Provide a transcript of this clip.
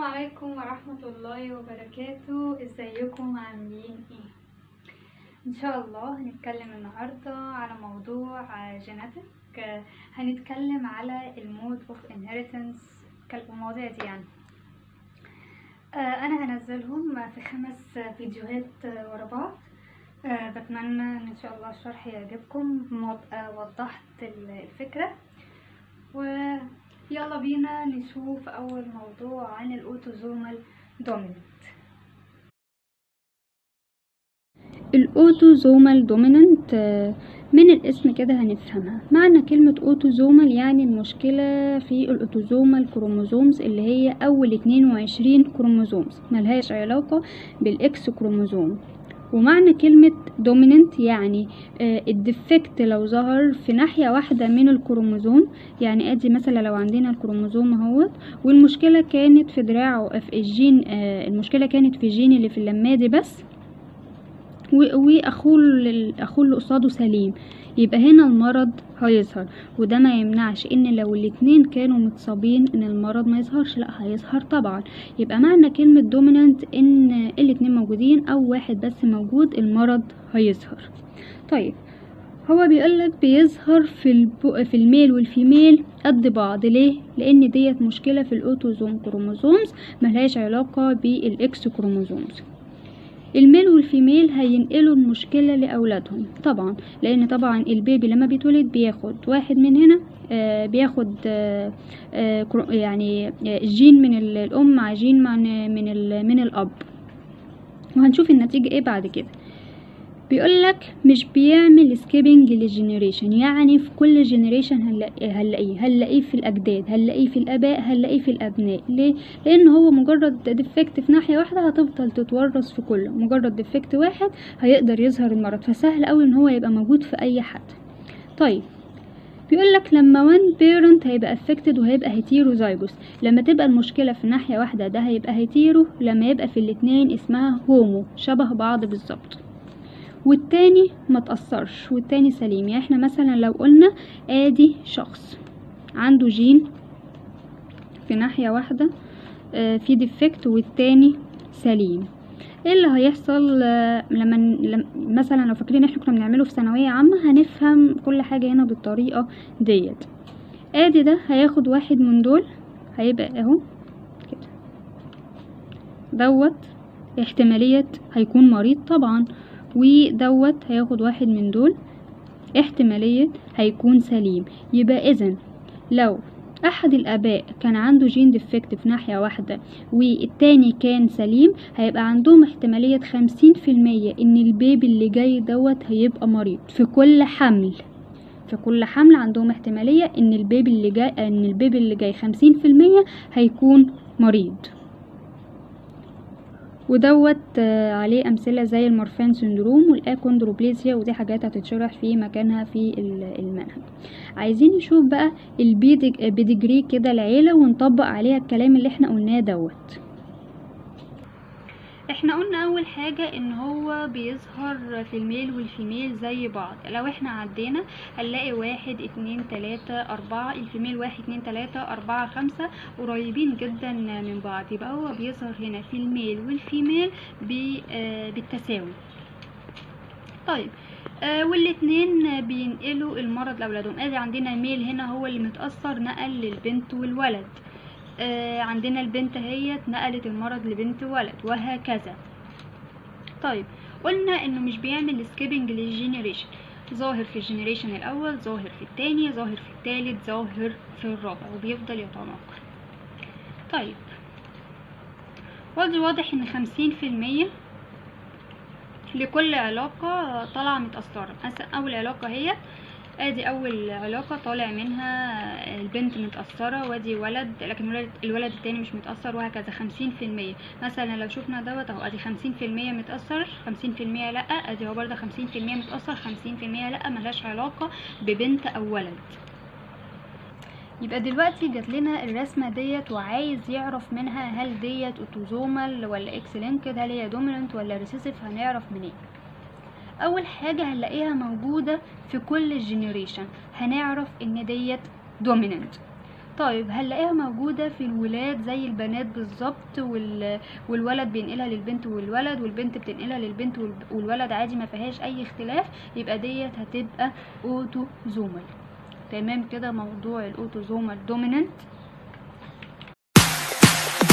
عليكم ورحمة الله وبركاته ازيكم عاملين ايه ان شاء الله هنتكلم النهاردة على موضوع جيناتيك هنتكلم على المود اوف انهيرتنس المواضيع دي يعني آه، انا هنزلهم في خمس فيديوهات ورا بعض آه، بتمنى ان ان شاء الله الشرح يعجبكم وابقى وضحت الفكرة ويلا بينا نشوف اول موضوع عن الاوتوزومال دوميننت الاوتوزومال دوميننت من الاسم كده هنفهمها معنى كلمة اوتوزومال يعني المشكلة في الاوتوزومال كروموزومز اللي هي اول 22 كروموزومز ملهاش علاقة بالاكس كروموزوم ومعنى كلمة دوميننت يعني آه الديفكت لو ظهر في ناحية واحدة من الكروموزوم يعني ادي مثلا لو عندنا الكروموزوم اهوت والمشكلة كانت في دراعه في الجين آه المشكلة كانت في الجين اللي في اللمادي بس واخوه اخوه اللي قصاده سليم يبقى هنا المرض هيظهر وده ما يمنعش ان لو الاتنين كانوا متصابين ان المرض ما يظهرش لا هيظهر طبعا يبقى معنى كلمة دومينانت ان الاتنين موجودين او واحد بس موجود المرض هيظهر طيب هو بيقولك بيظهر في البو في الميل والفيميل قد بعض ليه لان ديت مشكلة في الاوتوزوم كروموزومز ملهاش علاقة بالاكس كروموزومز الميل والفيميل هينقلوا المشكلة لأولادهم طبعا لأن طبعا البيبي لما بيتولد بياخد واحد من هنا آه بياخد آه آه يعني جين من الأم مع جين مع من من الأب وهنشوف النتيجة ايه بعد كده بيقولك مش بيعمل سكيبنج للجنريشن يعني في كل جنريشن هنلاقيه هنلاقيه في الاجداد هنلاقيه في الاباء هنلاقيه في الابناء ليه لان هو مجرد ديفكت في ناحيه واحده هتفضل تتورث في كله مجرد ديفكت واحد هيقدر يظهر المرض فسهل قوي ان هو يبقى موجود في اي حد طيب بيقولك لما وان بيرنت هيبقى افكتد وهيبقى هيتيروزايجوس لما تبقى المشكلة في ناحية واحدة ده هيبقى هيتيرو لما يبقى في الاتنين اسمها هومو شبه بعض بالظبط والتاني ما تأثرش والتاني سليم يعني احنا مثلا لو قلنا ادي شخص عنده جين في ناحية واحدة اه في ديفكت والتاني سليم ايه اللي هيحصل اه لما مثلا لو فاكرين احنا كنا بنعمله في ثانوية عامة هنفهم كل حاجة هنا بالطريقة ديت ادي ده هياخد واحد من دول هيبقى اهو كده دوت احتمالية هيكون مريض طبعا ودوت هياخد واحد من دول احتمالية هيكون سليم يبقى اذا لو احد الاباء كان عنده جين ديفكت في ناحية واحدة والتاني كان سليم هيبقى عندهم احتمالية خمسين في المية ان البيبي اللي جاي دوت هيبقى مريض في كل حمل في كل حمل عندهم احتمالية ان البيبي اللي جاي ان البيبي اللي جاي خمسين في المية هيكون مريض ودوت عليه امثله زي المورفان سندروم والاكوندروبليزيا ودي حاجات هتتشرح في مكانها في المنهج عايزين نشوف بقى البيدجري كده العيله ونطبق عليها الكلام اللي احنا قلناه دوت احنا قلنا اول حاجة ان هو بيظهر في الميل والفيميل زي بعض لو احنا عدينا هنلاقي واحد اتنين تلاتة اربعة الفيميل واحد اتنين تلاتة اربعة خمسة قريبين جدا من بعض يبقى هو بيظهر هنا في الميل والفيميل بالتساوي طيب آه والاتنين بينقلوا المرض لاولادهم ادي عندنا ميل هنا هو اللي متأثر نقل للبنت والولد آه عندنا البنت هي نقلت المرض لبنت ولد وهكذا طيب قلنا انه مش بيعمل سكيبنج للجينيريشن ظاهر في الجينيريشن الاول ظاهر في التاني ظاهر في التالت ظاهر في الرابع وبيفضل يتناقل طيب ودي واضح ان خمسين في المية لكل علاقة طالعة متأثرة مثلا اول علاقة هي ادي اول علاقة طالع منها البنت متأثرة وادي ولد لكن الولد, الولد التاني مش متأثر وهكذا خمسين في المية مثلا لو شفنا دوت اهو ادي خمسين في المية متأثر خمسين في المية لأ ادي هو برضه خمسين في المية متأثر خمسين في المية لأ ملهاش علاقة ببنت او ولد يبقى دلوقتي جات لنا الرسمه ديت وعايز يعرف منها هل ديت اوتوزومال ولا اكس لينكد هل هي دوميننت ولا ريسيسيف هنعرف منين اول حاجه هنلاقيها موجوده في كل الجنريشن هنعرف ان ديت دوميننت طيب هنلاقيها موجودة في الولاد زي البنات بالظبط وال... والولد بينقلها للبنت والولد والبنت بتنقلها للبنت والب- والولد عادي ما فيهاش اي اختلاف يبقى ديت هتبقى اوتوزومال تمام كده موضوع الاوتوزومال دومينانت